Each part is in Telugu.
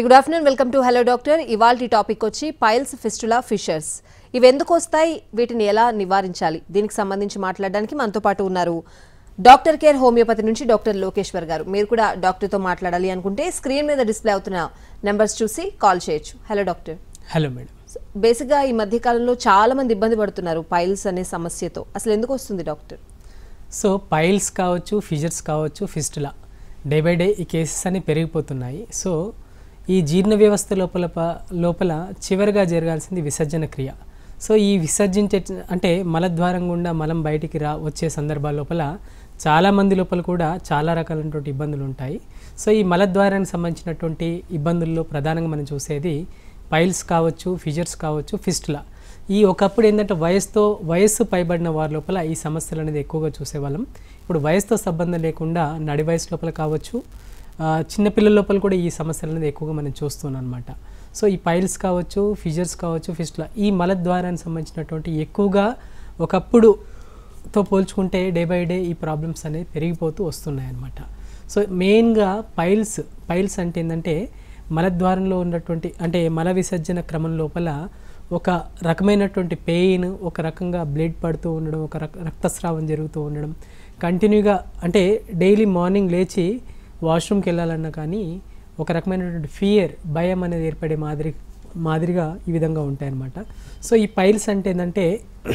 Very good afternoon welcome to hello doctor ఇవాల్టి టాపిక్ వచ్చి పైల్స్ ఫిస్టులా ఫిషర్స్ ఇవి ఎందుకు వస్తాయి వీటిని ఎలా నివారించాలి దీనికి సంబంధించి మాట్లాడడానికి మనతో పాటు ఉన్నారు డాక్టర్ కేర్ హోమియోపతి నుంచి డాక్టర్ లోకేశ్వర్ గారు మీరు కూడా డాక్టర్తో మాట్లాడాలి అనుకుంటే స్క్రీన్ మీద డిస్ప్లే అవుతున్న నెంబర్స్ చూసి కాల్ చేయొచ్చు హలో డాక్టర్ హలో మేడం బేసిక్గా ఈ మధ్య కాలంలో చాలా మంది ఇబ్బంది పడుతున్నారు పైల్స్ అనే సమస్యతో అసలు ఎందుకు వస్తుంది డాక్టర్ సో పైల్స్ కావచ్చు ఫిజర్స్ కావచ్చు ఫిస్టులా డే బై డే ఈ కేసెస్ అన్ని పెరిగిపోతున్నాయి సో ఈ జీర్ణ వ్యవస్థ లోపల ప- లోపల చివరిగా జరగాల్సింది విసర్జన క్రియ సో ఈ విసర్జించే అంటే మలద్వారం గుండా మలం బయటికి రా వచ్చే సందర్భాల లోపల చాలా మంది లోపల కూడా చాలా రకాలైనటువంటి ఇబ్బందులు ఉంటాయి సో ఈ మలద్వారానికి సంబంధించినటువంటి ఇబ్బందుల్లో ప్రధానంగా మనం చూసేది పైల్స్ కావచ్చు ఫిజర్స్ కావచ్చు ఫిస్టులా ఈ ఒకప్పుడు ఏంటంటే వయసుతో వయస్సు పైబడిన వారి లోపల ఈ సమస్యలు అనేది ఎక్కువగా చూసేవాళ్ళం ఇప్పుడు వయసుతో సంబంధం లేకుండా నడి వయసు లోపల కావచ్చు ఆ, చిన్నపిల్లల లోపల కూడా ఈ సమస్యలు అనేది ఎక్కువగా మనం చూస్తున్నాం అనమాట సో ఈ పైల్స్ కావచ్చు ఫిజర్స్ కావచ్చు ఫిస్టులా ఈ మలద్వారానికి సంబంధించినటువంటి ఎక్కువగా ఒకప్పుడు తో పోల్చుకుంటే డే బై డే ఈ ప్రాబ్లమ్స్ అనేవి పెరిగిపోతూ వస్తున్నాయి అన్నమాట సో మెయిన్గా పైల్స్ పైల్స్ అంటే ఏంటంటే మలద్వారంలో ఉన్నటువంటి అంటే మల విసర్జన క్రమం లోపల ఒక రకమైనటువంటి పెయిన్ ఒక రకంగా బ్లడ్ పడుతూ ఉండడం ఒక రక రక్తస్రావం జరుగుతూ ఉండడం కంటిన్యూగా అంటే డైలీ మార్నింగ్ లేచి వాష్రూమ్కి వెళ్ళాలన్నా కానీ ఒక రకమైనటువంటి ఫియర్ భయం అనేది ఏర్పడే మాదిరి మాదిరిగా ఈ విధంగా ఉంటాయన్నమాట సో ఈ పైల్స్ అంటే ఏంటంటే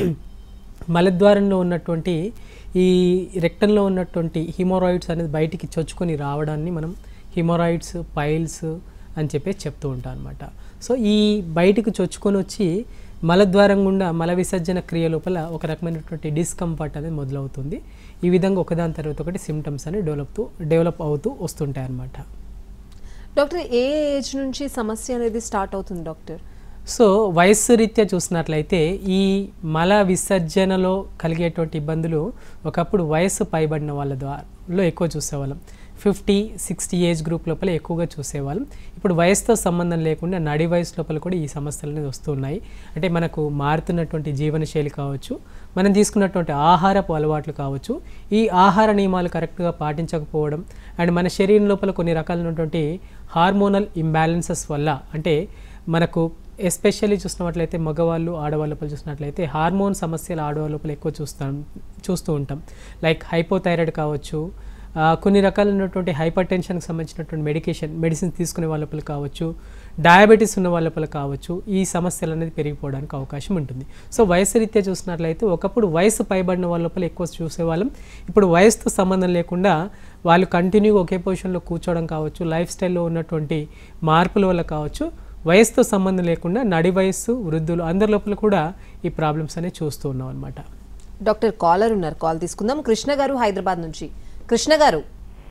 మలద్వారంలో ఉన్నటువంటి ఈ రెక్టంలో ఉన్నటువంటి హిమోరాయిడ్స్ అనేది బయటికి చొచ్చుకొని రావడాన్ని మనం హిమోరాయిడ్స్ పైల్స్ అని చెప్పేసి చెప్తూ ఉంటాం అనమాట సో ఈ బయటికి చొచ్చుకొని వచ్చి మలద్వారం గుండా మల విసర్జన క్రియ లోపల ఒక రకమైనటువంటి డిస్కంఫర్ట్ అనేది మొదలవుతుంది ఈ విధంగా ఒకదాని తర్వాత ఒకటి సిమ్టమ్స్ అనేవి డెవలప్ డెవలప్ అవుతూ వస్తుంటాయి అన్నమాట డాక్టర్ ఏ ఏజ్ నుంచి సమస్య అనేది స్టార్ట్ అవుతుంది డాక్టర్ సో వయస్సు రీత్యా చూసినట్లయితే ఈ మల విసర్జనలో కలిగేటువంటి ఇబ్బందులు ఒకప్పుడు వయస్సు పైబడిన వాళ్ళ ద్వారాలో ఎక్కువ చూసేవాళ్ళం ఫిఫ్టీ సిక్స్టీ ఏజ్ గ్రూప్ లోపల ఎక్కువగా చూసేవాళ్ళం ఇప్పుడు వయసుతో సంబంధం లేకుండా నడి వయసు లోపల కూడా ఈ సమస్యలు అనేది వస్తున్నాయి అంటే మనకు మారుతున్నటువంటి జీవనశైలి కావచ్చు మనం తీసుకున్నటువంటి ఆహారపు అలవాట్లు కావచ్చు ఈ ఆహార నియమాలు కరెక్ట్గా పాటించకపోవడం అండ్ మన శరీరం లోపల కొన్ని రకాలైనటువంటి హార్మోనల్ ఇంబ్యాలెన్సెస్ వల్ల అంటే మనకు ఎస్పెషల్లీ చూసినట్లయితే మగవాళ్ళు ఆడవాళ్ళ లోపల చూసినట్లయితే హార్మోన్ సమస్యలు ఆడవాళ్ళ లోపల ఎక్కువ చూస్తాం చూస్తూ ఉంటాం లైక్ హైపోథైరాయిడ్ కావచ్చు ఆ, కొన్ని రకాలైనటువంటి హైపర్ టెన్షన్కి సంబంధించినటువంటి మెడికేషన్ మెడిసిన్స్ తీసుకునే వాళ్ళ లోపల కావచ్చు డయాబెటీస్ ఉన్న వాళ్ళ లోపల కావచ్చు ఈ సమస్యలు అనేది పెరిగిపోవడానికి అవకాశం ఉంటుంది సో వయసు రీత్యా చూసినట్లయితే ఒకప్పుడు వయసు పైబడిన వాళ్ళ లోపల ఎక్కువ చూసేవాళ్ళం ఇప్పుడు వయసుతో సంబంధం లేకుండా వాళ్ళు కంటిన్యూగా ఒకే పొజిషన్లో కూర్చోవడం కావచ్చు లైఫ్ స్టైల్లో ఉన్నటువంటి మార్పుల వల్ల కావచ్చు వయసుతో సంబంధం లేకుండా నడి వయస్సు వృద్ధులు అందరి లోపల కూడా ఈ ప్రాబ్లమ్స్ అనేవి చూస్తూ ఉన్నాం అనమాట డాక్టర్ కాలర్ ఉన్నారు కాల్ తీసుకుందాం కృష్ణ గారు హైదరాబాద్ నుంచి కృష్ణ గారు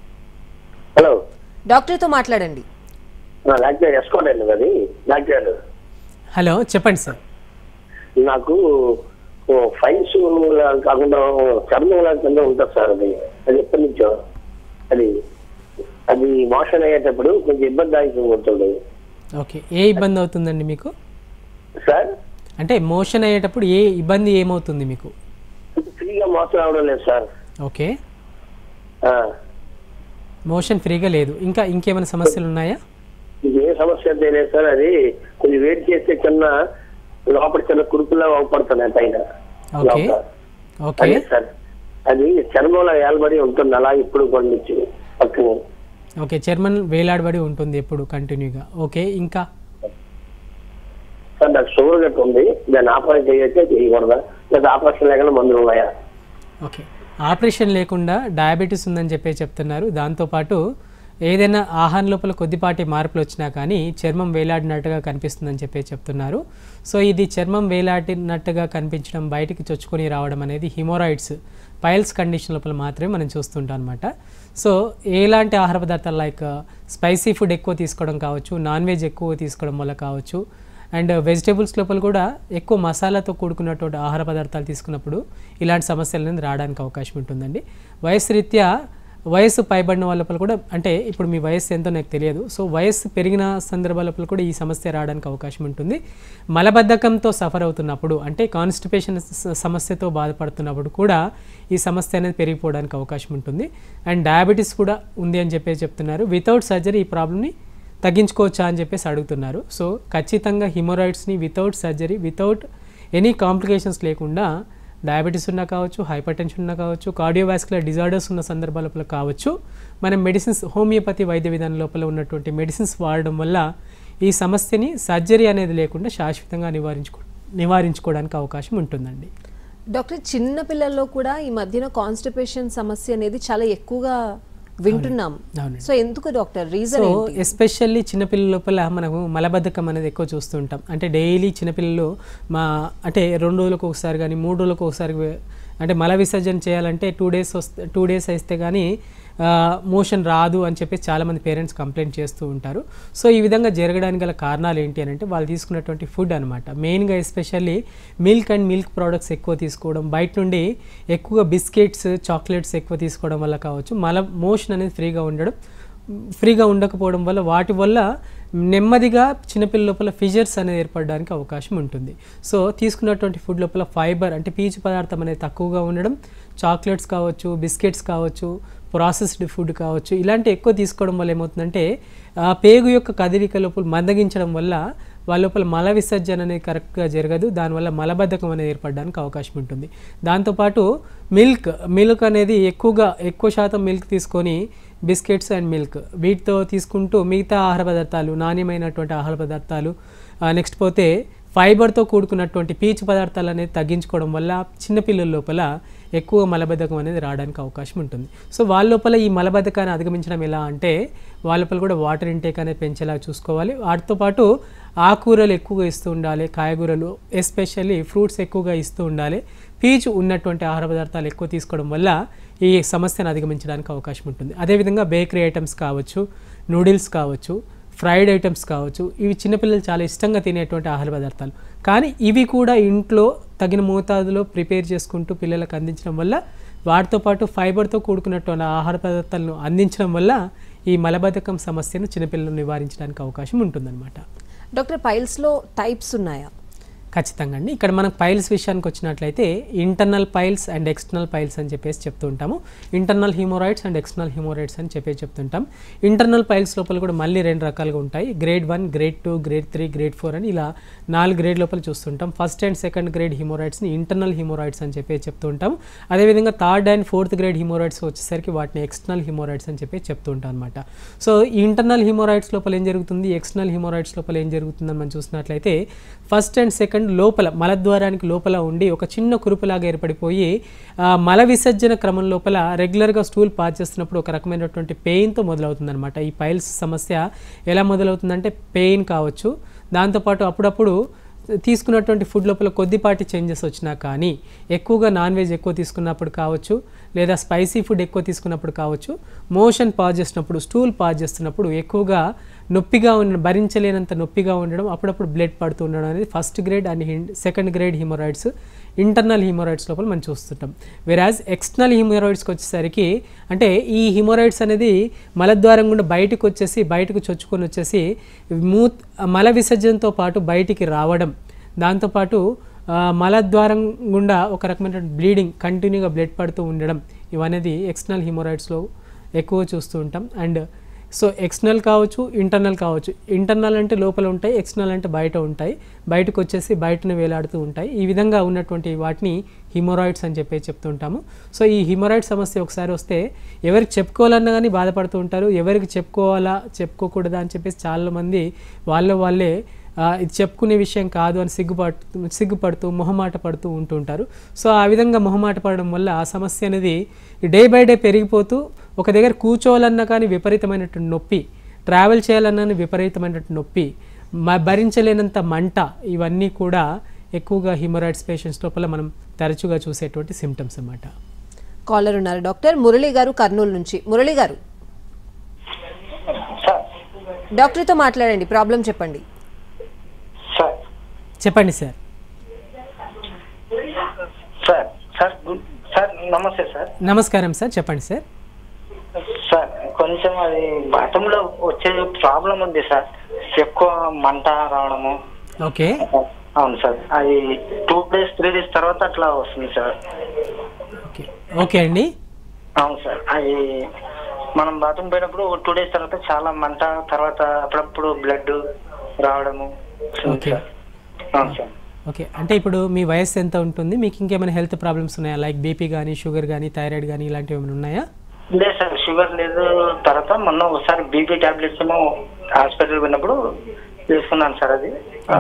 హలో డాక్టర్తో మాట్లాడండి డాక్టర్ ఎస్కోట్ అండి అది డాక్టర్ హలో చెప్పండి సార్ నాకు ఫైల్స్ కాకుండా చర్మం కింద ఉంటుంది సార్ అది అది ఎప్పటి నుంచో అది అది మోషన్ అయ్యేటప్పుడు కొంచెం ఇబ్బంది ఉంటుంది ఓకే ఏ ఇబ్బంది అవుతుందండి మీకు సార్ అంటే మోషన్ అయ్యేటప్పుడు ఏ ఇబ్బంది ఏమవుతుంది మీకు ఫ్రీగా మోసం అవడం లేదు సార్ ఓకే ఆ, మోషన్ ఫ్రీగా లేదు ఇంకా ఇంకేమైనా సమస్యలు ఉన్నాయా ఇది ఏ సమస్య తెలియదు సార్ అది కొంచెం వెయిట్ చేస్తే చిన్న లోపల చిన్న కురుపులా అవపడుతున్నాయి పైన ఓకే లోపల. ఓకే అదే సార్ అది చర్మంలో ఏలబడి ఉంటుంది అలా ఇప్పుడు కొన్ని పక్కన ఓకే చర్మన్ వేలాడబడి ఉంటుంది ఎప్పుడు కంటిన్యూగా ఓకే ఇంకా సార్ నాకు షుగర్ గట్ట ఉంది దాన్ని ఆపరేషన్ చేయొచ్చా చేయకూడదా లేదా ఆపరేషన్ లేకుండా మందులు ఉన్నాయా ఓకే ఆపరేషన్ లేకుండా డయాబెటీస్ ఉందని చెప్పే చెప్తున్నారు దాంతోపాటు ఏదైనా ఆహారం లోపల కొద్దిపాటి మార్పులు వచ్చినా కానీ చర్మం వేలాడినట్టుగా కనిపిస్తుందని చెప్పి చెప్తున్నారు సో ఇది చర్మం వేలాడినట్టుగా కనిపించడం బయటికి చొచ్చుకొని రావడం అనేది హిమోరాయిడ్స్ పైల్స్ కండిషన్ లోపల మాత్రమే మనం చూస్తుంటాం అనమాట సో ఎలాంటి ఆహార పదార్థాలు లైక్ స్పైసీ ఫుడ్ ఎక్కువ తీసుకోవడం కావచ్చు నాన్ వెజ్ ఎక్కువ తీసుకోవడం వల్ల కావచ్చు అండ్ వెజిటేబుల్స్ లోపల కూడా ఎక్కువ మసాలాతో కూడుకున్నటువంటి ఆహార పదార్థాలు తీసుకున్నప్పుడు ఇలాంటి సమస్యలు అనేది రావడానికి అవకాశం ఉంటుందండి వయసు రీత్యా వయసు పైబడిన వాళ్ళ లోపల కూడా అంటే ఇప్పుడు మీ వయసు ఎంతో నాకు తెలియదు సో వయసు పెరిగిన సందర్భాల లోపల కూడా ఈ సమస్య రావడానికి అవకాశం ఉంటుంది మలబద్ధకంతో సఫర్ అవుతున్నప్పుడు అంటే కాన్స్టిపేషన్ సమస్యతో బాధపడుతున్నప్పుడు కూడా ఈ సమస్య అనేది పెరిగిపోవడానికి అవకాశం ఉంటుంది అండ్ డయాబెటీస్ కూడా ఉంది అని చెప్పి చెప్తున్నారు వితౌట్ సర్జరీ ఈ ప్రాబ్లమ్ని తగ్గించుకోవచ్చా అని చెప్పేసి అడుగుతున్నారు సో ఖచ్చితంగా హిమోరాయిడ్స్ని without surgery without any complications లేకుండా డయాబెటీస్ ఉన్నా కావచ్చు హైపర్ టెన్షన్ ఉన్నా కావచ్చు కార్డియోవాస్కులర్ డిజార్డర్స్ ఉన్న సందర్భాల లోపల కావచ్చు మనం మెడిసిన్స్ హోమియోపతి వైద్య విధానం లోపల ఉన్నటువంటి మెడిసిన్స్ వాడడం వల్ల ఈ సమస్యని సర్జరీ అనేది లేకుండా శాశ్వతంగా నివారించుకో నివారించుకోవడానికి అవకాశం ఉంటుందండి డాక్టర్ చిన్న పిల్లల్లో కూడా ఈ మధ్యన కాన్స్టిపేషన్ సమస్య అనేది చాలా ఎక్కువగా వింటున్నాం అవునండి. సో ఎందుకు డాక్టర్ సో రీజన్ ఏంటి ఎస్పెషల్లీ చిన్నపిల్లల లోపల మనము మలబద్ధకం అనేది ఎక్కువ చూస్తుంటాం అంటే డైలీ చిన్నపిల్లలు మా అంటే రెండు రోజులకు ఒకసారి కానీ మూడు రోజులకు ఒకసారి వే- అంటే మల విసర్జన చేయాలంటే టూ డేస్ వస్తే టూ డేస్ అయితే కానీ మోషన్ రాదు అని చెప్పి చాలామంది పేరెంట్స్ కంప్లైంట్ చేస్తూ ఉంటారు సో ఈ విధంగా జరగడానికి గల కారణాలు ఏంటి అని అంటే వాళ్ళు తీసుకున్నటువంటి ఫుడ్ అనమాట మెయిన్గా especially milk and milk products ఎక్కువ తీసుకోవడం బయట నుండి ఎక్కువగా బిస్కెట్స్ చాక్లెట్స్ ఎక్కువ తీసుకోవడం వల్ల కావచ్చు మల మోషన్ అనేది ఫ్రీగా ఉండడం ఫ్రీగా ఉండకపోవడం వల్ల వాటి వల్ల నెమ్మదిగా చిన్నపిల్లల లోపల ఫిజర్స్ అనేది ఏర్పడడానికి అవకాశం ఉంటుంది సో తీసుకున్నటువంటి ఫుడ్ లోపల ఫైబర్ అంటే పీచు పదార్థం అనేది తక్కువగా ఉండడం చాక్లెట్స్ కావచ్చు బిస్కెట్స్ కావచ్చు ప్రాసెస్డ్ ఫుడ్ కావచ్చు ఇలాంటి ఎక్కువ తీసుకోవడం వల్ల ఏమవుతుందంటే ఆ పేగు యొక్క కదలిక లోపల మందగించడం వల్ల వాళ్ళ లోపల మల విసర్జన అనేది కరెక్ట్గా జరగదు దానివల్ల మలబద్ధకం అనేది ఏర్పడడానికి అవకాశం ఉంటుంది దాంతోపాటు మిల్క్ మిల్క్ అనేది ఎక్కువగా ఎక్కువ శాతం మిల్క్ తీసుకొని బిస్కెట్స్ అండ్ మిల్క్ వీటితో తీసుకుంటూ మిగతా ఆహార పదార్థాలు నాణ్యమైనటువంటి ఆహార పదార్థాలు నెక్స్ట్ పోతే ఫైబర్తో కూడుకున్నటువంటి పీచు పదార్థాలు అనేది తగ్గించుకోవడం వల్ల చిన్నపిల్లల లోపల ఎక్కువ మలబద్ధకం అనేది రావడానికి అవకాశం ఉంటుంది సో వాళ్ళ లోపల ఈ మలబద్ధకాన్ని అధిగమించడం ఎలా అంటే వాళ్ళ లోపల కూడా వాటర్ ఇంటేక్ అనేది పెంచేలా చూసుకోవాలి వాటితో పాటు ఆకుకూరలు ఎక్కువగా ఇస్తూ ఉండాలి కాయగూరలు ఎస్పెషల్లీ ఫ్రూట్స్ ఎక్కువగా ఇస్తూ ఉండాలి పీచు ఉన్నటువంటి ఆహార పదార్థాలు ఎక్కువ తీసుకోవడం వల్ల ఈ సమస్యను అధిగమించడానికి అవకాశం ఉంటుంది అదేవిధంగా బేకరీ ఐటమ్స్ కావచ్చు నూడిల్స్ కావచ్చు ఫ్రైడ్ ఐటమ్స్ కావచ్చు ఇవి చిన్నపిల్లలు చాలా ఇష్టంగా తినేటువంటి ఆహార పదార్థాలు కానీ ఇవి కూడా ఇంట్లో తగిన మోతాదులో ప్రిపేర్ చేసుకుంటూ పిల్లలకు అందించడం వల్ల వాటితో పాటు ఫైబర్తో కూడుకున్నటువంటి ఆహార పదార్థాలను అందించడం వల్ల ఈ మలబద్ధకం సమస్యను చిన్నపిల్లలు నివారించడానికి అవకాశం ఉంటుందన్నమాట డాక్టర్ పైల్స్లో టైప్స్ ఉన్నాయా ఖచ్చితంగా అండి ఇక్కడ మనం పైల్స్ విషయానికి వచ్చినట్లయితే internal piles and external piles అని చెప్పేసి చెప్తూ ఉంటాము internal haemorrhoids and external haemorrhoids అని చెప్పేసి చెప్తుంటాం ఇంటర్నల్ పైల్స్ లోపల కూడా మళ్ళీ రెండు రకాలుగా ఉంటాయి grade one grade two grade three grade four అని ఇలా నాలుగు గ్రేడ్ లోపల చూస్తుంటాం ఫస్ట్ అండ్ సెకండ్ గ్రేడ్ హిమోరాయిడ్స్ని ఇంటర్నల్ హిమోరాయిడ్స్ అని చెప్పి చెప్తూ ఉంటాం అదేవిధంగా third and fourth grade haemorrhoids వచ్చేసరికి వాటిని ఎక్స్టర్నల్ హిమోరాయిడ్స్ అని చెప్పి చెప్తూ ఉంటాం అనమాట సో ఈ ఇంటర్నల్ హిమోరాయిడ్స్ లోపల ఏం జరుగుతుంది ఎక్స్టర్నల్ హిమోరాయిడ్స్ లోపల ఏం జరుగుతుందని మనం చూసినట్లయితే ఫస్ట్ అండ్ సెకండ్ లోపల మలద్వారానికి లోపల ఉండి ఒక చిన్న కురుపులాగా ఏర్పడిపోయి ఆ, మల విసర్జన క్రమం లోపల రెగ్యులర్గా స్టూల్ పాస్ చేస్తున్నప్పుడు ఒక రకమైనటువంటి పెయిన్తో మొదలవుతుందన్నమాట ఈ పైల్స్ సమస్య ఎలా మొదలవుతుందంటే పెయిన్ కావచ్చు దాంతోపాటు అప్పుడప్పుడు తీసుకున్నటువంటి ఫుడ్ లోపల కొద్దిపాటి చేంజెస్ వచ్చినా కానీ ఎక్కువగా నాన్ వెజ్ ఎక్కువ తీసుకున్నప్పుడు కావచ్చు లేదా స్పైసీ ఫుడ్ ఎక్కువ తీసుకున్నప్పుడు కావచ్చు మోషన్ పాజ్ చేసినప్పుడు స్టూల్ పాజ్ చేస్తున్నప్పుడు ఎక్కువగా నొప్పిగా ఉన్న భరించలేనంత నొప్పిగా ఉండడం అప్పుడప్పుడు బ్లడ్ పడుతూ ఉండడం అనేది first grade and second grade haemorrhoids internal haemorrhoids లోపల మనం చూస్తుంటాం వెరాజ్ ఎక్స్టర్నల్ హిమోరాయిడ్స్కి వచ్చేసరికి అంటే ఈ హిమోరాయిడ్స్ అనేది మలద్వారం గుండా బయటకు వచ్చేసి బయటకు చొచ్చుకొని వచ్చేసి మూత్ మల విసర్జనతో పాటు బయటికి రావడం దాంతోపాటు ఆ, మలద్వారం గుండా ఒక రకమైన బ్లీడింగ్ కంటిన్యూగా బ్లడ్ పడుతూ ఉండడం ఇవనేది ఎక్స్టర్నల్ హిమోరాయిడ్స్లో ఎక్కువ చూస్తూ ఉంటాం అండ్ సో ఎక్స్టర్నల్ కావచ్చు ఇంటర్నల్ కావచ్చు ఇంటర్నల్ అంటే లోపల ఉంటాయి ఎక్స్టర్నల్ అంటే బయట ఉంటాయి బయటకు వచ్చేసి బయటను వేలాడుతూ ఉంటాయి ఈ విధంగా ఉన్నటువంటి వాటిని హిమోరాయిడ్స్ అని చెప్పి చెప్తుంటాము సో ఈ హిమోరాయిడ్ సమస్య ఒకసారి వస్తే ఎవరికి చెప్పుకోవాలన్నా కానీ బాధపడుతూ ఉంటారు ఎవరికి చెప్పుకోవాలా చెప్పుకోకూడదా అని చెప్పేసి చాలామంది వాళ్ళ వాళ్ళే ఆ, ఇది చెప్పుకునే విషయం కాదు అని సిగ్గుపడుతూ సిగ్గుపడుతూ మొహమాట పడుతూ ఉంటుంటారు సో ఆ విధంగా మొహమాట పడడం వల్ల ఆ సమస్య అనేది డే బై డే పెరిగిపోతూ ఒక దగ్గర కూర్చోవాలన్నా కానీ విపరీతమైనటువంటి నొప్పి ట్రావెల్ చేయాలన్నా కానీ విపరీతమైనటువంటి నొప్పి మ- భరించలేనంత మంట ఇవన్నీ కూడా ఎక్కువగా హిమోరాయిడ్స్ పేషెంట్స్ లోపల మనం తరచుగా చూసేటువంటి సిమ్టమ్స్ అన్నమాట కాలర్ ఉన్నారు డాక్టర్ మురళి గారు కర్నూలు నుంచి మురళి గారు సార్ డాక్టర్తో మాట్లాడండి ప్రాబ్లం చెప్పండి సార్ చెప్పండి sir sir sir good sir నమస్తే సార్ నమస్కారం సార్ చెప్పండి సార్ సార్ కొంచెం అది బాటంలో వచ్చే ప్రాబ్లం ఉంది సార్ ఎక్కువ మంట రావడము ఓకే అవును సార్ అది టూ డేస్ త్రీ డేస్ తర్వాత అట్లా వస్తుంది సార్ ఓకే ఓకే అండి అవును సార్ అది మనం బాత్రూమ్ పోయినప్పుడు టూ డేస్ తర్వాత చాలా మంట తర్వాత అప్పుడప్పుడు బ్లడ్ రావడము Okay. అవును సార్ ఓకే అంటే ఇప్పుడు మీ వయసు ఎంత ఉంటుంది మీకు ఇంకేమైనా హెల్త్ ప్రాబ్లమ్స్ ఉన్నాయా లైక్ బీపీ కానీ షుగర్ కానీ థైరాయిడ్ కానీ ఇలాంటివి ఏమైనా ఉన్నాయా లేదు సార్ షుగర్ లేదు తర్వాత మొన్న ఒకసారి బీపీ టాబ్లెట్స్ ఏమో హాస్పిటల్ పోయినప్పుడు తీసుకున్నాను సార్ అది ఆ,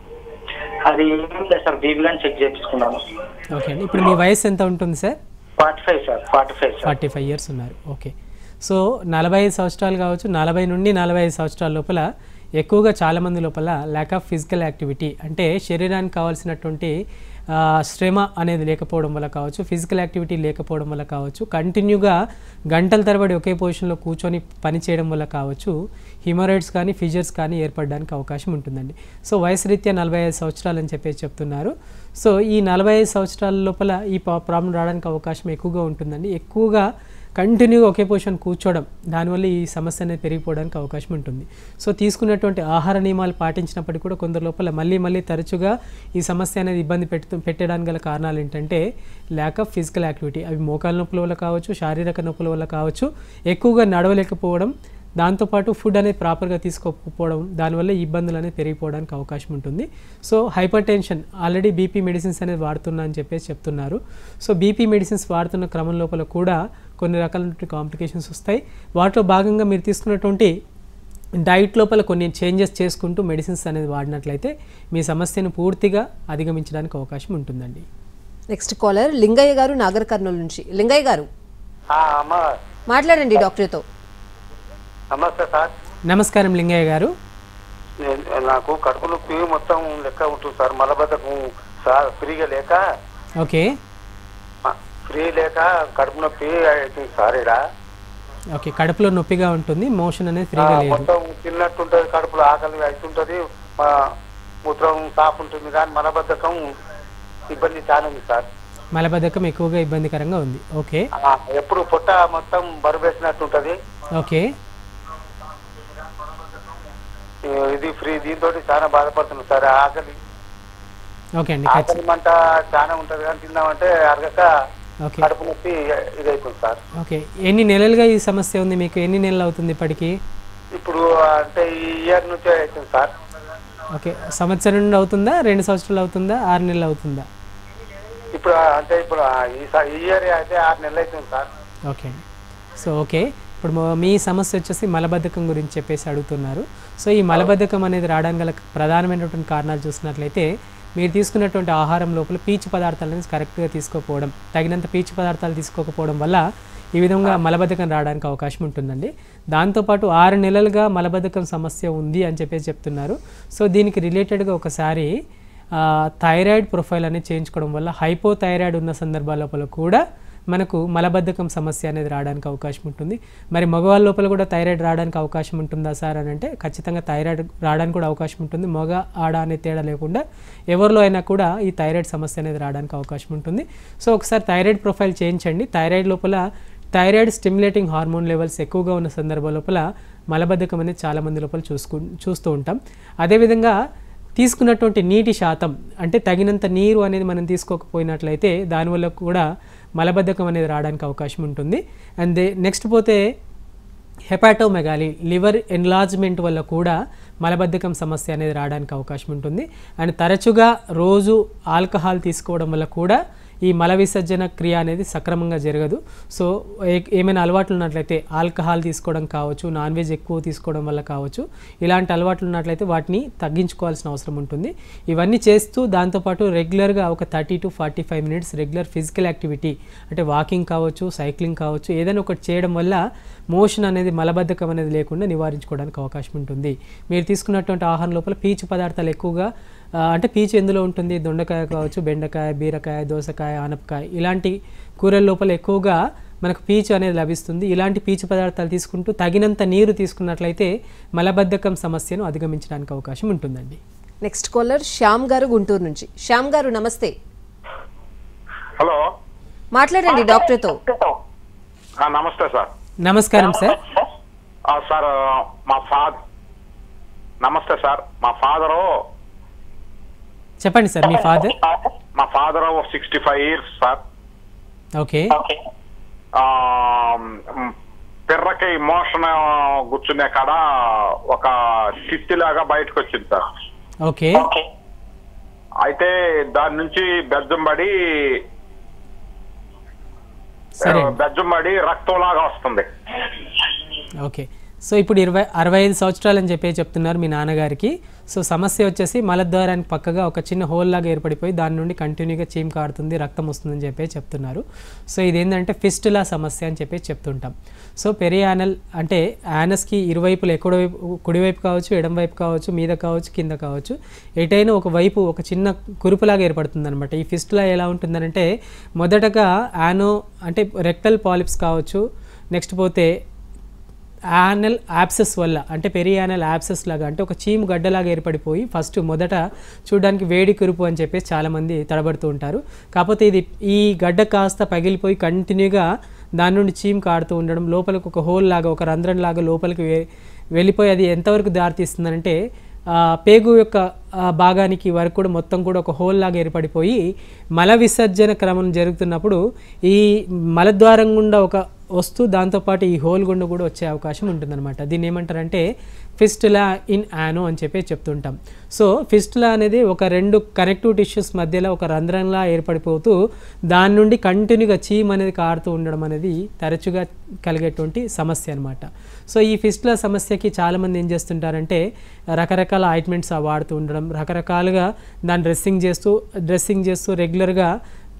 అది ఏం లేదు సార్ బీపీ కానీ చెక్ చేయించుకున్నాను ఓకే అండి ఇప్పుడు మీ వయసు ఎంత ఉంటుంది sir forty five sir forty five sir forty five years ఉన్నారు ఓకే సో నలభై ఐదు సంవత్సరాలు కావచ్చు నలభై నుండి నలభై ఐదు సంవత్సరాల లోపల ఎక్కువగా చాలామంది లోపల ల్యాక్ ఆఫ్ ఫిజికల్ యాక్టివిటీ అంటే శరీరానికి కావాల్సినటువంటి ఆ, శ్రమ అనేది లేకపోవడం వల్ల కావచ్చు ఫిజికల్ యాక్టివిటీ లేకపోవడం వల్ల కావచ్చు కంటిన్యూగా గంటల తరబడి ఒకే పొజిషన్లో కూర్చొని పని చేయడం వల్ల కావచ్చు హిమరాయిడ్స్ కానీ ఫిజర్స్ కానీ ఏర్పడడానికి అవకాశం ఉంటుందండి సో వయసు రీత్యా నలభై ఐదు సంవత్సరాలు అని చెప్పేసి చెప్తున్నారు సో ఈ నలభై ఐదు సంవత్సరాల లోపల ఈ ప్రాబ్లం రావడానికి అవకాశం ఎక్కువగా ఉంటుందండి ఎక్కువగా కంటిన్యూగా ఒకే పొజిషన్ కూర్చోవడం దానివల్ల ఈ సమస్య అనేది పెరిగిపోవడానికి అవకాశం ఉంటుంది సో తీసుకున్నటువంటి ఆహార నియమాలు పాటించినప్పటికీ కూడా కొందరు లోపల మళ్ళీ మళ్ళీ తరచుగా ఈ సమస్య అనేది ఇబ్బంది పెట్టు పెట్టడానికి గల కారణాలు ఏంటంటే ల్యాక్ ఆఫ్ ఫిజికల్ యాక్టివిటీ అవి మోకాల నొప్పుల వల్ల కావచ్చు శారీరక నొప్పుల వల్ల కావచ్చు ఎక్కువగా నడవలేకపోవడం దాంతోపాటు ఫుడ్ అనేది ప్రాపర్గా తీసుకోకపోవడం దానివల్ల ఈ ఇబ్బందులు అనేది పెరిగిపోవడానికి అవకాశం ఉంటుంది so hypertension already BP medicines అనేది వాడుతున్నా అని చెప్పేసి చెప్తున్నారు సో బీపీ మెడిసిన్స్ వాడుతున్న క్రమం లోపల కూడా కొన్ని రకాలైనటువంటి కాంప్లికేషన్స్ వస్తాయి వాటిలో భాగంగా మీరు తీసుకున్నటువంటి డైట్ లోపల కొన్ని చేంజెస్ చేసుకుంటూ మెడిసిన్స్ అనేది వాడినట్లయితే మీ సమస్యను పూర్తిగా అధిగమించడానికి అవకాశం ఉంటుందండి నెక్స్ట్ కాలర్ లింగయ్య గారు నాగర్ కర్నూలు నుంచి లింగయ్య గారు అమ్మ మాట్లాడండి డాక్టర్తో నమస్తే సార్ నమస్కారం లింగయ్య గారు నేను నాకు కడుపు నొప్పి మొత్తం లెక్క ఉంటుంది సార్ మలబద్ధకం సార్ ఫ్రీగా లేక ఓకే ఆ, ఫ్రీ లేక కడుపు నొప్పి అవుతుంది సార్ ఇక్కడ ఓకే కడుపులో నొప్పిగా ఉంటుంది మోషన్ అనేది ఫ్రీగా లేదు మొత్తం తిన్నట్టుంటది కడుపులో ఆకలి అవుతుంటది ఆ, మూత్రం సాఫ్ ఉంటుంది కానీ మలబద్ధకం ఇబ్బంది చాలా ఉంది సార్ మలబద్ధకం ఎక్కువగా ఇబ్బందికరంగా ఉంది ఓకే ఆ, ఎప్పుడు పొట్ట మొత్తం బరువేసినట్టుంటది ఓకే ఈ- ఇది ఫ్రీ దీంతో చాలా బాధపడుతుంది సార్ ఆకలి ఓకే అండి ఖచ్చి- ఆకలి మంట చాలా ఉంటది కానీ తిందామంటే అరగక ఓకే కడుపు నొప్పి ఇదవుతుంది సార్ ఓకే ఎన్ని నెలలుగా ఈ సమస్య ఉంది మీకు ఎన్ని నెలలు అవుతుంది ఇప్పటికి ఇప్పుడు అంటే ఈ ఇయర్ నుంచే అవుతుంది సార్ ఓకే సంవత్సరం నుండి అవుతుందా రెండు సంవత్సరాలు అవుతుందా ఆరు నెలలు అవుతుందా ఇప్పుడు అంటే ఇప్పుడు ఆ ఈ స- ఈ ఇయర్ అయితే ఆరు నెలలు అవుతుంది సార్ ఓకే అండి సో ఓకే ఇప్పుడు mo- మీ సమస్య వచ్చేసి మలబద్ధకం గురించి చెప్పేసి అడుగుతున్నారు సో ఈ మలబద్ధకం అనేది రావడానికి గల ప్రధానమైనటువంటి కారణాలు చూసినట్లయితే మీరు తీసుకున్నటువంటి ఆహారం లోపల పీచు పదార్థాలు అనేది కరెక్ట్గా తీసుకోకపోవడం తగినంత పీచు పదార్థాలు తీసుకోకపోవడం వల్ల ఈ విధంగా మలబద్ధకం రావడానికి అవకాశం ఉంటుందండి దాంతోపాటు ఆరు నెలలుగా మలబద్ధకం సమస్య ఉంది అని చెప్పేసి చెప్తున్నారు సో దీనికి రిలేటెడ్గా ఒకసారి ఆ, థైరాయిడ్ ప్రొఫైల్ అనేది చేయించుకోవడం వల్ల హైపోథైరాయిడ్ ఉన్న సందర్భాల లోపల కూడా మనకు మలబద్ధకం సమస్య అనేది రావడానికి అవకాశం ఉంటుంది మరి మగవాళ్ళ లోపల కూడా థైరాయిడ్ రావడానికి అవకాశం ఉంటుందా సార్ అని అంటే ఖచ్చితంగా థైరాయిడ్ రావడానికి కూడా అవకాశం ఉంటుంది మగ ఆడ అనే తేడా లేకుండా ఎవరిలో అయినా కూడా ఈ థైరాయిడ్ సమస్య అనేది రావడానికి అవకాశం ఉంటుంది సో ఒకసారి థైరాయిడ్ ప్రొఫైల్ చేయించండి థైరాయిడ్ లోపల థైరాయిడ్ స్టిమ్యులేటింగ్ హార్మోన్ లెవెల్స్ ఎక్కువగా ఉన్న సందర్భం లోపల మలబద్ధకం అనేది చాలామంది లోపల చూసుకు చూస్తూ ఉంటాం అదేవిధంగా తీసుకున్నటువంటి నీటి శాతం అంటే తగినంత నీరు అనేది మనం తీసుకోకపోయినట్లయితే దానివల్ల కూడా మలబద్ధకం అనేది రావడానికి అవకాశం ఉంటుంది అండ్ నెక్స్ట్ పోతే హెపాటోమెగాలి లివర్ ఎన్లార్జ్మెంట్ వల్ల కూడా మలబద్ధకం సమస్య అనేది రావడానికి అవకాశం ఉంటుంది అండ్ తరచుగా రోజు ఆల్కహాల్ తీసుకోవడం వల్ల కూడా ఈ మల విసర్జన క్రియ అనేది సక్రమంగా జరగదు సో ఏ- ఏమైనా అలవాట్లు ఉన్నట్లయితే ఆల్కహాల్ తీసుకోవడం కావచ్చు నాన్ వెజ్ ఎక్కువ తీసుకోవడం వల్ల కావచ్చు ఇలాంటి అలవాట్లు ఉన్నట్లయితే వాటిని తగ్గించుకోవాల్సిన అవసరం ఉంటుంది ఇవన్నీ చేస్తూ దాంతోపాటు రెగ్యులర్గా ఒక thirty to forty five minutes regular physical activity అంటే వాకింగ్ కావచ్చు సైక్లింగ్ కావచ్చు ఏదైనా ఒకటి చేయడం వల్ల మోషన్ అనేది మలబద్ధకం అనేది లేకుండా నివారించుకోవడానికి అవకాశం ఉంటుంది మీరు తీసుకున్నటువంటి ఆహారం లోపల పీచు పదార్థాలు ఎక్కువగా ఆ, అంటే పీచు ఎందులో ఉంటుంది దొండకాయ కావచ్చు బెండకాయ బీరకాయ దోసకాయ ఆనపకాయ ఇలాంటి కూరల లోపల ఎక్కువగా మనకు పీచు అనేది లభిస్తుంది ఇలాంటి పీచు పదార్థాలు తీసుకుంటూ తగినంత నీరు తీసుకున్నట్లయితే మలబద్ధకం సమస్యను అధిగమించడానికి అవకాశం ఉంటుందండి నెక్స్ట్ కాలర్ శ్యామ్ గారు గుంటూరు నుంచి శ్యామ్ గారు నమస్తే హలో మాట్లాడండి డాక్టర్తో ఆ, నమస్తే సార్ నమస్కారం సార్ ఆ, సార్ మా ఫాదర్ నమస్తే సార్ మా ఫాదరు చెప్పండి సార్ మీ ఫాదర్ మా father sixty five years sir okay ఆ, మ్, పిర్రకి మోషన్ కూర్చునే కాడ ఒక చిత్తి లాగా బయటకు వచ్చింది సార్ ఓకే ఓకే అయితే దాని నుంచి బెజ్జం పడి సరే బెజ్జం పడి రక్తం లాగా వస్తుంది ఓకే సో ఇప్పుడు ఇరవై అరవై ఐదు సంవత్సరాలు అని చెప్పి చెప్తున్నారు మీ నాన్నగారికి సో సమస్య వచ్చేసి మలద్వారానికి పక్కగా ఒక చిన్న హోల్ లాగా ఏర్పడిపోయి దాని నుండి కంటిన్యూగా చీమ్ కారుతుంది రక్తం వస్తుందని చెప్పి చెప్తున్నారు సో ఇదేంటంటే ఫిస్టులా సమస్య అని చెప్పి చెప్తుంటాం సో పెరియానల్ అంటే యానస్కి ఇరువైపులు ఎక్కడ వైపు కుడివైపు కావచ్చు ఎడం వైపు కావచ్చు మీద కావచ్చు కింద కావచ్చు ఎటైనా ఒక వైపు ఒక చిన్న కురుపులాగా ఏర్పడుతుంది అనమాట ఈ ఫిస్టులా ఎలా ఉంటుందనంటే మొదటగా యానో అంటే రెక్టల్ పాలిప్స్ కావచ్చు నెక్స్ట్ పోతే యానల్ యాప్సెస్ వల్ల అంటే పెరి యానల్ యాప్సెస్ లాగా అంటే ఒక చీము గడ్డలాగా ఏర్పడిపోయి ఫస్ట్ మొదట చూడడానికి వేడి కురుపు అని చెప్పేసి చాలామంది తడబడుతూ ఉంటారు కాకపోతే ఇది ఈ గడ్డ కాస్త పగిలిపోయి కంటిన్యూగా దాని నుండి చీమ్ కాడుతూ ఉండడం లోపలికి ఒక హోల్ లాగా ఒక రంధ్రం లాగా లోపలికి వే వెళ్ళిపోయి అది ఎంతవరకు దారితీస్తుందంటే ఆ, పేగు యొక్క ఆ, భాగానికి వరకు కూడా మొత్తం కూడా ఒక హోల్ లాగా ఏర్పడిపోయి మల విసర్జన క్రమం జరుగుతున్నప్పుడు ఈ మలద్వారం గుండా ఒక వస్తూ దాంతోపాటు ఈ హోల్ గుండా కూడా వచ్చే అవకాశం ఉంటుందన్నమాట దీన్ని ఏమంటారంటే ఫిస్టులా ఇన్ యానో అని చెప్పి చెప్తుంటాం సో ఫిస్టులా అనేది ఒక రెండు కనెక్టివ్ టిష్యూస్ మధ్యలో ఒక రంధ్రంలా ఏర్పడిపోతూ దాని నుండి కంటిన్యూగా చీమ్ అనేది కారుతూ ఉండడం అనేది తరచుగా కలిగేటువంటి సమస్య అనమాట సో ఈ ఫిస్టులా సమస్యకి చాలామంది ఏం చేస్తుంటారంటే రకరకాల ఆయింట్మెంట్స్ వాడుతూ ఉండడం రకరకాలుగా దాన్ని డ్రెస్సింగ్ చేస్తూ డ్రెస్సింగ్ చేస్తూ రెగ్యులర్గా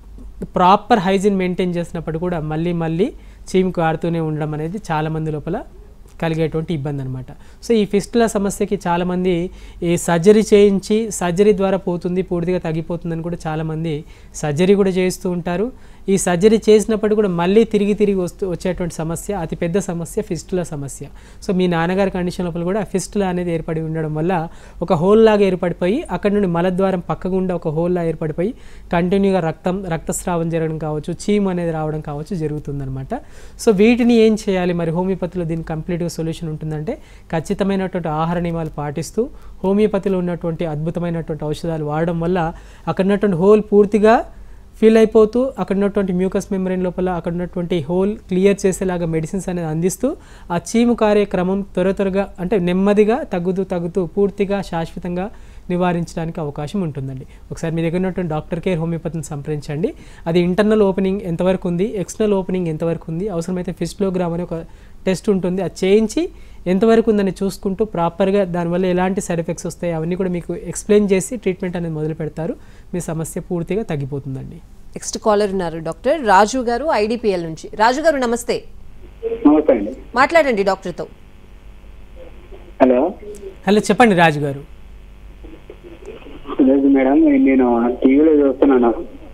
ప్రాపర్ హైజీన్ మెయింటైన్ చేసినప్పుడు కూడా మళ్ళీ మళ్ళీ చీమ్ కారుతూనే ఉండడం అనేది చాలామంది లోపల కలిగేటువంటి ఇబ్బంది అనమాట సో ఈ ఫిస్టుల సమస్యకి చాలామంది ఈ సర్జరీ చేయించి సర్జరీ ద్వారా పోతుంది పూర్తిగా తగ్గిపోతుందని కూడా చాలామంది సర్జరీ కూడా చేస్తూ ఉంటారు ఈ సర్జరీ చేసినప్పుడు కూడా మళ్ళీ తిరిగి తిరిగి వస్తూ వచ్చేటువంటి సమస్య అతి పెద్ద సమస్య ఫిస్టుల సమస్య సో మీ నాన్నగారి కండిషన్ లోపల కూడా ఫిస్టుల అనేది ఏర్పడి ఉండడం వల్ల ఒక హోల్ లాగా ఏర్పడిపోయి అక్కడ నుండి మలద్వారం పక్కగుండా ఒక హోల్ లాగా ఏర్పడిపోయి కంటిన్యూగా రక్తం రక్తస్రావం జరగడం కావచ్చు చీమ్ అనేది రావడం కావచ్చు జరుగుతుందన్నమాట సో వీటిని ఏం చేయాలి మరి హోమియోపతిలో దీనికి కంప్లీట్గా సొల్యూషన్ ఉంటుందంటే ఖచ్చితమైనటువంటి ఆహార నియమాలు పాటిస్తూ హోమియోపతిలో ఉన్నటువంటి అద్భుతమైనటువంటి ఔషధాలు వాడడం వల్ల అక్కడ ఉన్నటువంటి హోల్ పూర్తిగా ఫీల్ అయిపోతూ అక్కడ ఉన్నటువంటి మ్యూకస్ మెమరీన్ లోపల అక్కడ ఉన్నటువంటి హోల్ క్లియర్ చేసేలాగా మెడిసిన్స్ అనేది అందిస్తూ ఆ చీము కారే క్రమం త్వర త్వరగా అంటే నెమ్మదిగా తగ్గుతూ తగ్గుతూ పూర్తిగా శాశ్వతంగా నివారించడానికి అవకాశం ఉంటుందండి ఒకసారి మీ దగ్గర ఉన్నటువంటి డాక్టర్ కేర్ హోమియోపతిని సంప్రదించండి అది ఇంటర్నల్ ఓపెనింగ్ ఎంతవరకు ఉంది ఎక్స్టర్నల్ ఓపెనింగ్ ఎంతవరకు ఉంది అవసరమైతే ఫిస్ట్లోగ్రామ్ అనే ఒక టెస్ట్ ఉంటుంది అది చేయించి ఎంతవరకు ఉందని చూసుకుంటూ ప్రాపర్గా దానివల్ల ఎలాంటి సైడ్ ఎఫెక్ట్స్ వస్తాయి అవన్నీ కూడా మీకు ఎక్స్ప్లెయిన్ చేసి ట్రీట్మెంట్ అనేది మొదలు పెడతారు మీ సమస్య పూర్తిగా తగ్గిపోతుందండి నెక్స్ట్ కాలర్ ఉన్నారు డాక్టర్ రాజు గారు ఐడిపిఎల్ నుంచి రాజు గారు నమస్తే నమస్తే అండి మాట్లాడండి డాక్టర్తో హలో హలో చెప్పండి రాజు గారు లేదు మేడం నేను టీవీలో చూస్తున్నాను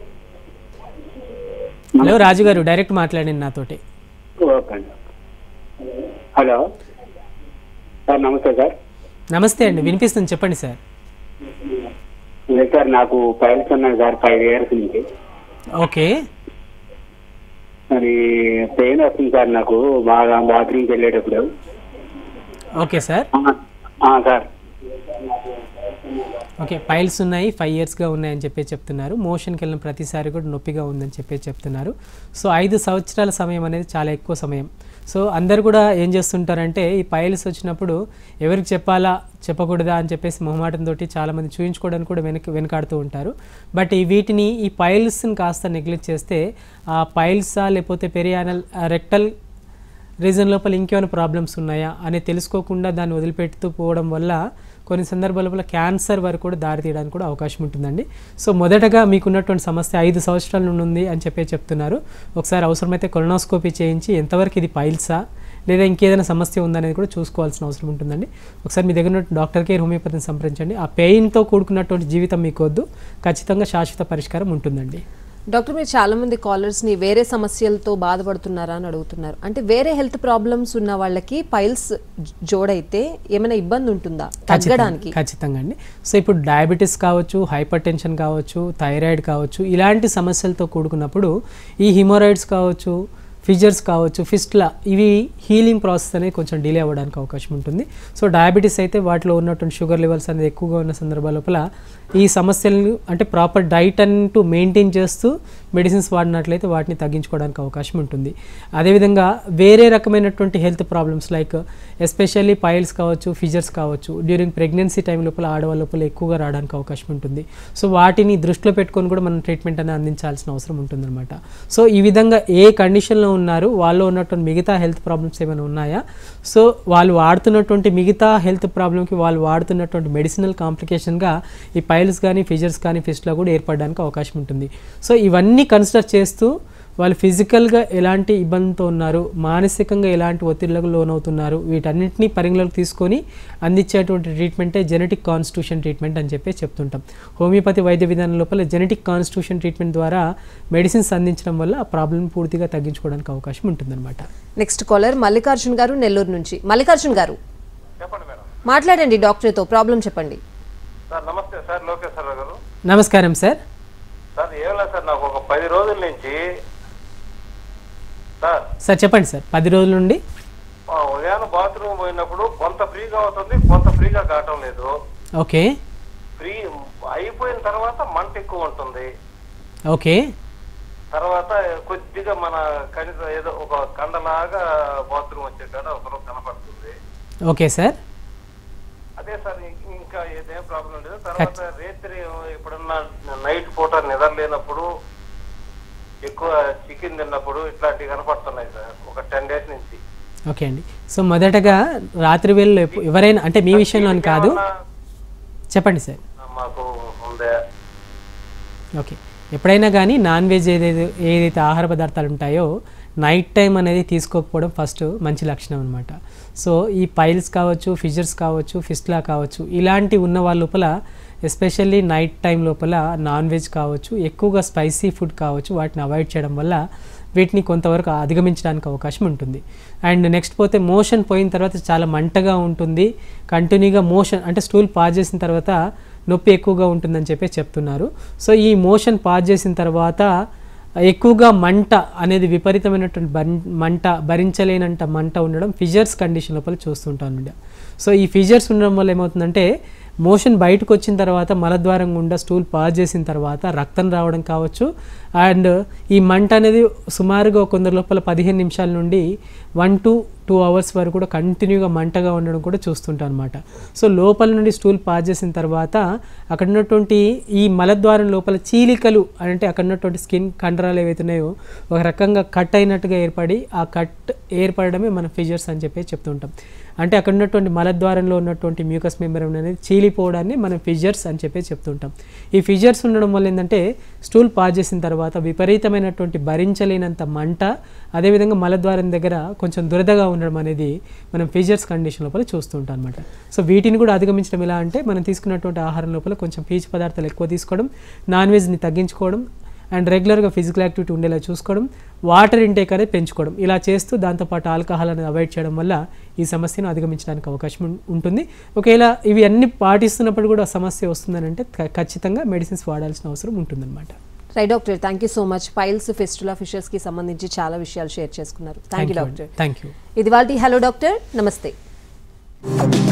హలో రాజు గారు డైరెక్ట్ మాట్లాడండి నాతోటి ఓకే అండి హలో సార్ నమస్తే సార్ నమస్తే అండి వినిపిస్తుంది చెప్పండి సార్ లేదు సార్ నాకు ఫైల్స్ ఉన్నాయి సార్ ఫైవ్ ఇయర్స్ నుంచి ఓకే మరి పెయిన్ వస్తుంది సార్ నాకు బాగా బాత్రూమ్కి వెళ్ళేటప్పుడు ఓకే సార్ ఆ, ఆ, సార్ ఓకే పైల్స్ ఉన్నాయి ఫైవ్ ఇయర్స్గా ఉన్నాయని చెప్పి చెప్తున్నారు మోషన్కి వెళ్ళిన ప్రతిసారి కూడా నొప్పిగా ఉందని చెప్పి చెప్తున్నారు సో ఐదు సంవత్సరాల సమయం అనేది చాలా ఎక్కువ సమయం సో అందరు కూడా ఏం చేస్తుంటారంటే ఈ పైల్స్ వచ్చినప్పుడు ఎవరికి చెప్పాలా చెప్పకూడదా అని చెప్పేసి మొహమాటంతో చాలామంది చూయించుకోవడానికి కూడా వెనక వెనకాడుతూ ఉంటారు బట్ ఈ వీటిని ఈ పైల్స్ని కాస్త నెగ్లెక్ట్ చేస్తే ఆ పైల్సా లేకపోతే పెరియానల్ రెక్టల్ రీజన్ లోపల ఇంకేమైనా ప్రాబ్లమ్స్ ఉన్నాయా అని తెలుసుకోకుండా దాన్ని వదిలిపెడుతూ పోవడం వల్ల కొన్ని సందర్భాల లోపల క్యాన్సర్ వరకు కూడా దారితీయడానికి కూడా అవకాశం ఉంటుందండి సో మొదటగా మీకున్నటువంటి సమస్య ఐదు సంవత్సరాల నుండి ఉంది అని చెప్పి చెప్తున్నారు ఒకసారి అవసరమైతే కొలనోస్కోపీ చేయించి ఎంతవరకు ఇది పైల్సా లేదా ఇంకేదైనా సమస్య ఉందనేది కూడా చూసుకోవాల్సిన అవసరం ఉంటుందండి ఒకసారి మీ దగ్గర ఉన్న డాక్టర్ కేర్ హోమియోపతిని సంప్రదించండి ఆ పెయిన్తో కూడుకున్నటువంటి జీవితం మీకు వద్దు ఖచ్చితంగా శాశ్వత పరిష్కారం ఉంటుందండి డాక్టర్ మీరు చాలా మంది కాలర్స్ ని వేరే సమస్యలతో బాధపడుతున్నారా అని అడుగుతున్నారు అంటే వేరే హెల్త్ ప్రాబ్లమ్స్ ఉన్న వాళ్ళకి పైల్స్ జోడైతే ఏమైనా ఇబ్బంది ఉంటుందా తగ్గడానికి ఖచ్చితంగా అండి సో ఇప్పుడు డయాబెటీస్ కావచ్చు హైపర్ టెన్షన్ కావచ్చు థైరాయిడ్ కావచ్చు ఇలాంటి సమస్యలతో కూడుకున్నప్పుడు ఈ హిమోరాయిడ్స్ కావచ్చు ఫిజర్స్ కావచ్చు ఫిస్ట్లా ఇవి హీలింగ్ ప్రాసెస్ అనేది కొంచెం డిలే అవ్వడానికి అవకాశం ఉంటుంది సో డయాబెటీస్ అయితే వాటిలో ఉన్నటువంటి షుగర్ లెవెల్స్ అనేది ఎక్కువగా ఉన్న సందర్భాల లోపల ఈ సమస్యలను అంటే ప్రాపర్ డైట్ అంటూ మెయింటైన్ చేస్తూ మెడిసిన్స్ వాడినట్లయితే వాటిని తగ్గించుకోవడానికి అవకాశం ఉంటుంది అదేవిధంగా వేరే రకమైనటువంటి health problems like especially piles కావచ్చు ఫిజర్స్ కావచ్చు డ్యూరింగ్ ప్రెగ్నెన్సీ టైం లోపల ఆడవాళ్ళ లోపల ఎక్కువగా రావడానికి అవకాశం ఉంటుంది సో వాటిని దృష్టిలో పెట్టుకొని కూడా మనం ట్రీట్మెంట్ అనేది అందించాల్సిన అవసరం ఉంటుందన్నమాట సో ఈ విధంగా ఏ కండిషన్లో ఉన్నారు వాళ్ళు ఉన్నటువంటి మిగతా హెల్త్ ప్రాబ్లమ్స్ ఏమైనా ఉన్నాయా సో వాళ్ళు వాడుతున్నటువంటి మిగతా హెల్త్ ప్రాబ్లంకి వాళ్ళు వాడుతున్నటువంటి మెడిసినల్ కాంప్లికేషన్గా ఈ పైల్స్ కానీ ఫిజర్స్ కానీ ఫిస్ట్లో కూడా ఏర్పడడానికి అవకాశం ఉంటుంది సో ఇవన్నీ కన్సిడర్ చేస్తూ వాళ్ళు ఫిజికల్గా ఎలాంటి ఇబ్బందితో ఉన్నారు మానసికంగా ఎలాంటి ఒత్తిళ్లకు లోనవుతున్నారు వీటన్నిటిని పరిగణలోకి తీసుకొని అందించేటువంటి ట్రీట్మెంటే జెనెటిక్ కాన్స్టిట్యూషన్ ట్రీట్మెంట్ అని చెప్పి చెప్తుంటాం హోమియోపతి వైద్య విధానం లోపల జెనెటిక్ కాన్స్టిట్యూషన్ ట్రీట్మెంట్ ద్వారా మెడిసిన్స్ అందించడం వల్ల ఆ ప్రాబ్లం పూర్తిగా తగ్గించుకోవడానికి అవకాశం ఉంటుందన్నమాట నెక్స్ట్ కాలర్ మల్లికార్జున్ గారు నెల్లూరు నుంచి మల్లికార్జున్ గారు చెప్పండి మేడం మాట్లాడండి డాక్టర్తో ప్రాబ్లం చెప్పండి సార్ నమస్తే సార్ లోకేశ్వరరావు గారు నమస్కారం సార్ సార్ ఏం లేదు సార్ నాకు ఒక పది రోజుల నుంచి సార్ సార్ చెప్పండి సార్ పది రోజుల నుండి ఆ ఉదయాన్నే బాత్రూమ్ పోయినప్పుడు కొంత ఫ్రీగా అవుతుంది కొంత ఫ్రీగా కావటం లేదు ఓకే ఫ్రీ అయిపోయిన తర్వాత మంట ఎక్కువ ఉంటుంది ఓకే తర్వాత కొద్దిగా మన కనీసం ఏదో ఒక కండలాగా బాత్రూమ్ వచ్చే కాడ ఒకరు కనపడుతుంది ఓకే సార్ అదే సార్ ఇం- ఇంకా ఏదేం ప్రాబ్లం లేదు తర్వాత రాత్రి ఎప్పుడన్నా నైట్ పూట నిద్ర లేనప్పుడు ఎక్కువ చికెన్ తిన్నప్పుడు ఇట్లాంటివి కనపడుతున్నాయి సార్ ఒక టెన్ డేస్ నుంచి ఓకే అండి సో మొదటగా రాత్రి వేళలో ఎప్పు- ఎవరైనా అంటే మీ విషయంలో అని కాదు ఏమన్నా చెప్పండి సార్ మాకు ఉందే ఓకే ఎప్పుడైనా కానీ నాన్ వెజ్ ఏదైతే ఏదైతే ఆహార పదార్థాలు ఉంటాయో నైట్ టైం అనేది తీసుకోకపోవడం ఫస్ట్ మంచి లక్షణం అనమాట సో ఈ పైల్స్ కావచ్చు ఫిజర్స్ కావచ్చు ఫిస్ట్లా కావచ్చు ఇలాంటి ఉన్న వాళ్ళ లోపల ఎస్పెషల్లీ నైట్ టైం లోపల నాన్ వెజ్ కావచ్చు ఎక్కువగా స్పైసీ ఫుడ్ కావచ్చు వాటిని అవాయిడ్ చేయడం వల్ల వీటిని కొంతవరకు అధిగమించడానికి అవకాశం ఉంటుంది అండ్ నెక్స్ట్ పోతే మోషన్ పోయిన తర్వాత చాలా మంటగా ఉంటుంది కంటిన్యూగా మోషన్ అంటే స్టూల్ పాస్ చేసిన తర్వాత నొప్పి ఎక్కువగా ఉంటుందని చెప్పి చెప్తున్నారు సో ఈ మోషన్ పాస్ చేసిన తర్వాత ఎక్కువగా మంట అనేది విపరీతమైనటువంటి బన్ మంట భరించలేనంత మంట ఉండడం ఫిజర్స్ కండిషన్ లోపల చూస్తుంటాను సో ఈ ఫిజర్స్ ఉండడం వల్ల ఏమవుతుందంటే మోషన్ బయటకు వచ్చిన తర్వాత మలద్వారం గుండా స్టూల్ పాస్ చేసిన తర్వాత రక్తం రావడం కావచ్చు అండ్ ఈ మంట అనేది సుమారుగా కొందరు లోపల పదిహేను నిమిషాల నుండి వన్ టు టూ అవర్స్ వరకు కూడా కంటిన్యూగా మంటగా ఉండడం కూడా చూస్తుంటాం అనమాట సో లోపల నుండి స్టూల్ పాస్ చేసిన తర్వాత అక్కడ ఉన్నటువంటి ఈ మలద్వారం లోపల చీలికలు అంటే అక్కడ ఉన్నటువంటి స్కిన్ కండరాలు ఏవైతే ఉన్నాయో ఒక రకంగా కట్ అయినట్టుగా ఏర్పడి ఆ కట్ ఏర్పడడమే మన ఫిజర్స్ అని చెప్పి చెప్తుంటాం అంటే అక్కడ ఉన్నటువంటి మలద్వారంలో ఉన్నటువంటి మ్యూకస్ మెంబరం అనేది చీలిపోవడాన్ని మనం ఫిజర్స్ అని చెప్పి చెప్తుంటాం ఈ ఫిజర్స్ ఉండడం వల్ల ఏంటంటే స్టూల్ పాస్ చేసిన తర్వాత విపరీతమైనటువంటి భరించలేనంత మంట అదేవిధంగా మలద్వారం దగ్గర కొంచెం దురదగా ఉండడం అనేది మనం ఫిజర్స్ కండిషన్ లోపల చూస్తుంటాం అనమాట సో వీటిని కూడా అధిగమించడం ఎలా అంటే మనం తీసుకున్నటువంటి ఆహారం లోపల కొంచెం పీచు పదార్థాలు ఎక్కువ తీసుకోవడం నాన్ వెజ్ని తగ్గించుకోవడం అండ్ రెగ్యులర్గా ఫిజికల్ యాక్టివిటీ ఉండేలా చూసుకోవడం వాటర్ ఇంటేక్ అనేది పెంచుకోవడం ఇలా చేస్తూ దాంతోపాటు ఆల్కహాల్ అనేది అవాయిడ్ చేయడం వల్ల ఈ సమస్యను అధిగమించడానికి అవకాశం ఉం- ఉంటుంది ఒకవేళ ఇవి అన్ని పాటిస్తున్నప్పుడు కూడా సమస్య వస్తుందని అంటే ఖ- ఖచ్చితంగా మెడిసిన్స్ వాడాల్సిన అవసరం ఉంటుందన్నమాట right doctor thank you so much piles fistula fissures కి సంబంధించి చాలా విషయాలు షేర్ చేసుకున్నారు thank you doctor thank you ఇది వాళ్ళ హలో డాక్టర్ నమస్తే